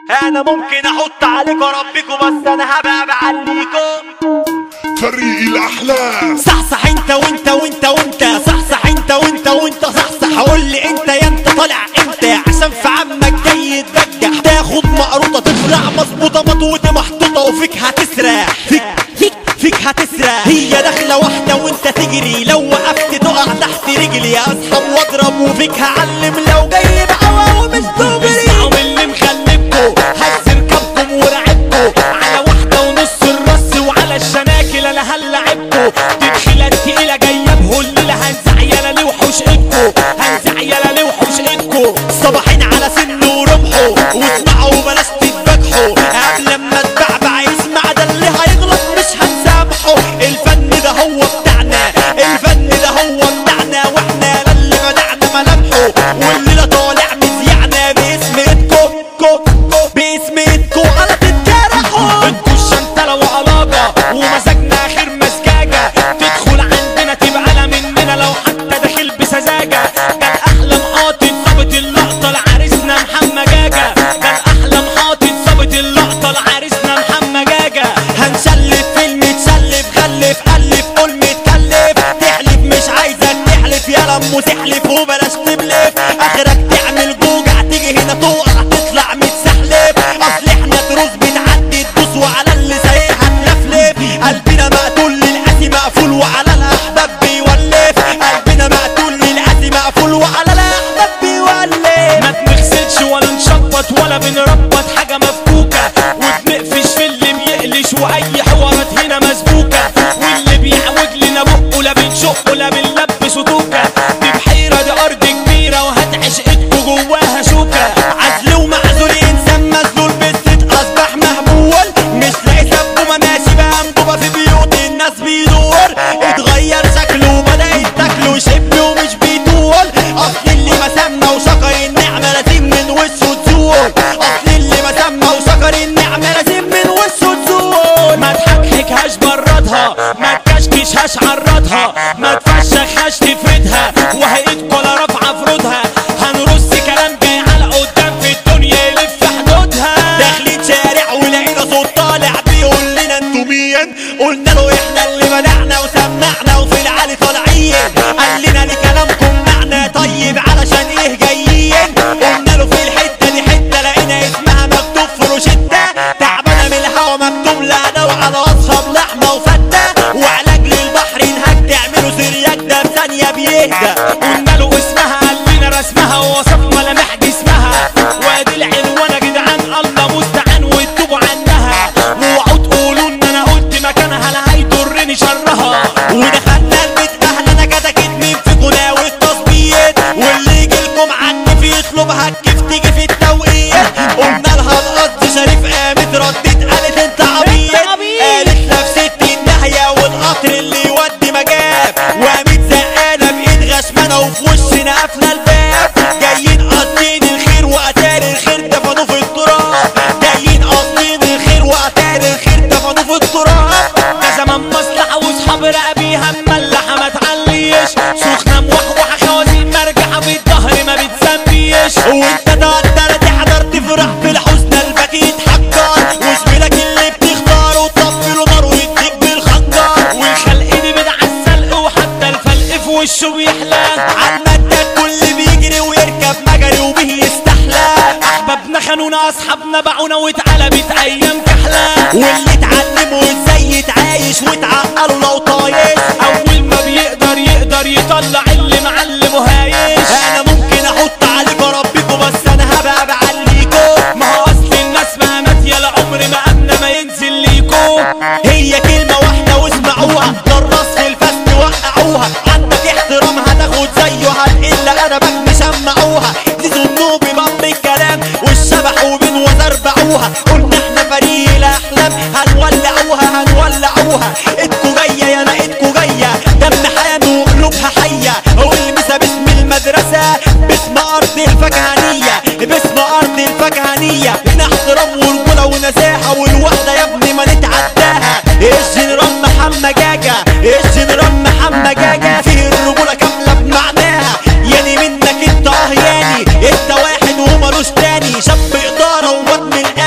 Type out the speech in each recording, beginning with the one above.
انا ممكن احط عليكم ربكم بس انا هبقى بعليكم فريق الأحلام صحصح انت وانت وانت وانت صحصح انت وانت وانت صحصح قول لي انت يا انت طالع امتى عشان في عمك جاي يتبجح تاخد مقروطه تطلع مظبوطه مضغوطه محطوطه وفيك هتسرح فيك فيك فيك هتسرح هي داخله واحده وانت تجري لو وقفت تقع تحت رجلي اصحاب واضرب وفيك هعلم لو جاي بعوى ومش دغري اسمعوا من اللي مخلبكوا هز ركبكم ورعبكوا على واحده ونص الرص وعلى الشناكل انا هلعبكوا تدخيله تقيله جايه بهليله هنزع يالا ليه وحوش ايدكوا هنزع يالا ليه وحوش ايدكوا صباحين على سن ورمحوا واسمعوا وبلاش تتبجحوا قبل ما تبعبع يسمع ده اللي هيغلط مش هنسامحه الفن ده هو بتاعنا الفن ده هو بتاعنا واحنا للي منعنا ملامحه والليله طالع مذيعنا باسم ايدكم كو كو باسم ايدكم على تتجرحوا انتوا الشنتله وعلاقه ومزاجنا اخر مسجاجه تدخل عندنا تبقى لا مننا لو حتى داخل بسذاجه ده الاحلى محاطط ظابط اللقطه لعريسنا محمد جاجه ده الاحلى محاطط ظابط اللقطه لعريسنا محمد جاجه هنشلف فيلم تشلف خلف الف قول متكلف تحلف مش عايزك تحلف يا لمو تحلف وبلاش تبلف اخرك تعمل جوجع تيجي هنا تقع تطلع متسحلف اصل احنا دروس بتعدي تدوس وعلى اللي سايقها تلفلف قلبنا مقتول للقاسي مقفول وعلى الاحباب بيولف قلبنا مقتول للقاسي مقفول وعلى الاحباب بيولف ما بنغسلش ولا نشبط ولا بنربط حاجه مفكوكه وبنقفش في اللي بيقلش واي حوارات هنا مسبوكه واللي بيعوج لنا بقه لا بنشقه لا بنلبسه توكه دي بحيره دي ارض كبيره وهتعيش ايدكوا جواها شوكه عزل ومعزول انسان مسلول بالست اصبح مهبول مش لاقي سبه ماشي بقى مضوبه في بيوت الناس بيدور اتغير شكله بدأت تاكله شب ومش بيطول اصل اللي ما سمى وشكر النعمه لازم من وشه تزول اصل اللي ما سمى وشكر النعمه لازم من وشه تزول ما تحكحكهاش بردها ما تكشكشهاش عرضها ما تفشخهاش تفردها وهيئتك ولا رافعه فرودها هنرص كلام جاي على قدام في الدنيا يلف حدودها داخلين شارع ولقينا صوت طالع بيقول لنا انتوا مين قلنا له احنا اللي بدعنا وسمعنا وفي العالي طالعين قال لنا لكلامكم معنى طيب علشان ايه جايين قلنا له في الحته دي حته لقينا اسمها مكتوب في روشته تعبانه من الهوا مكتوب لعنه وعلى اصحاب لحمه وفته وعلاج للبحر انهك تعملوا سرياك ده في ثانيه بيهدى قلنا له اسمها قال لنا رسمها ووصف ملامح جسمها وادي العنوان يا جدعان الله مستعان واتوبوا عنها ووعوا تقولوا ان انا قلت مكانها لا هيضرني شرها ودخلنا البيت اهلنا كتكت مين فيكم ناوي التظبيط واللي يجي لكم عني في يطلبها الكيف تيجي في التوقيت قلنا لها القصد شريف قامت ردت قالت انت عبيط قالت نفسي الناحية والقطر اللي يودي مجاب وقامت زقانة بإيد غشمانة وفي وشنا قافلة الباب جايين قاصدين الخير وقتال الخير دفنوه في التراب جايين قاصدين الخير وقتال الخير دفنوه في التراب ده زمان مصلحة وصحاب رقبيها مملحة ما تعليش سخنة موحوحة خوازيق مرجحة في الظهر ما بتسميش وانت تقدر تحضر تفرح بالحزن قلبك يتحجر وزميلك اللي بتختاره وتطفله نار ويديك بالخنجر والخلق دي بدع السلق وحتى الفلق في وشه بيحلى عالمادة الكل بيجري ويركب مجري وبه يستحلى احبابنا خانونا اصحابنا باعونا واتقلبت ايام كحلة واللي اتعلموا ازاي يتعايش واتعقلوا لو طايش اول ما بيقدر يقدر يطلع اللي معلمه هايش انا ممكن احط عليكم ربكم بس انا هبقى بعليكم ما هو اصل الناس مهمات يا العمر ما امنه ما ينزل ليكم هي كلمه واحده واسمعوها للراس في الفست وقعوها عندك احترام هتاخد زيه هتقل ادبك مسمعوها دي ذنوب باب الكلام والشبح وبين وزربعوها قلنا احنا فريق الاحلام هنولعوها هنولعوها ايدكوا جايه يا انا ايدكوا جايه دم حامي وقلوبها حيه والمسا باسم المدرسه باسم ارض الفكهانيه باسم ارض الفكهانيه هنا احترام ورجوله ونزاهه والوحده يا ابني ما نتعداها الجنرال محمد جاجا الجنرال محمد جاجا فيه الرجوله كامله بمعناها ياني منك انت اه ياني انت واحد ومالوش تاني شاب اداره وواد من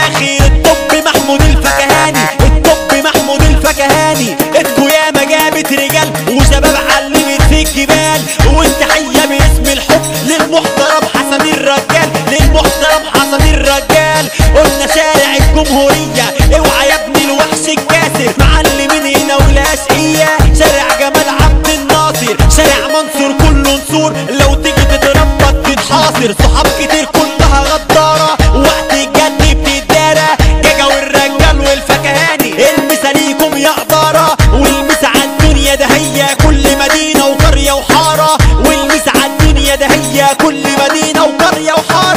مكسور لو تيجي تتربط تتحاصر صحاب كتير كلها غدارة وقت الجد بتدارى جاجا والرجال والفكهاني المسا ليكم يا قدارة والمسا عالدنيا ده هي كل مدينة وقرية وحارة والمسا عالدنيا ده هي كل مدينة وقرية وحارة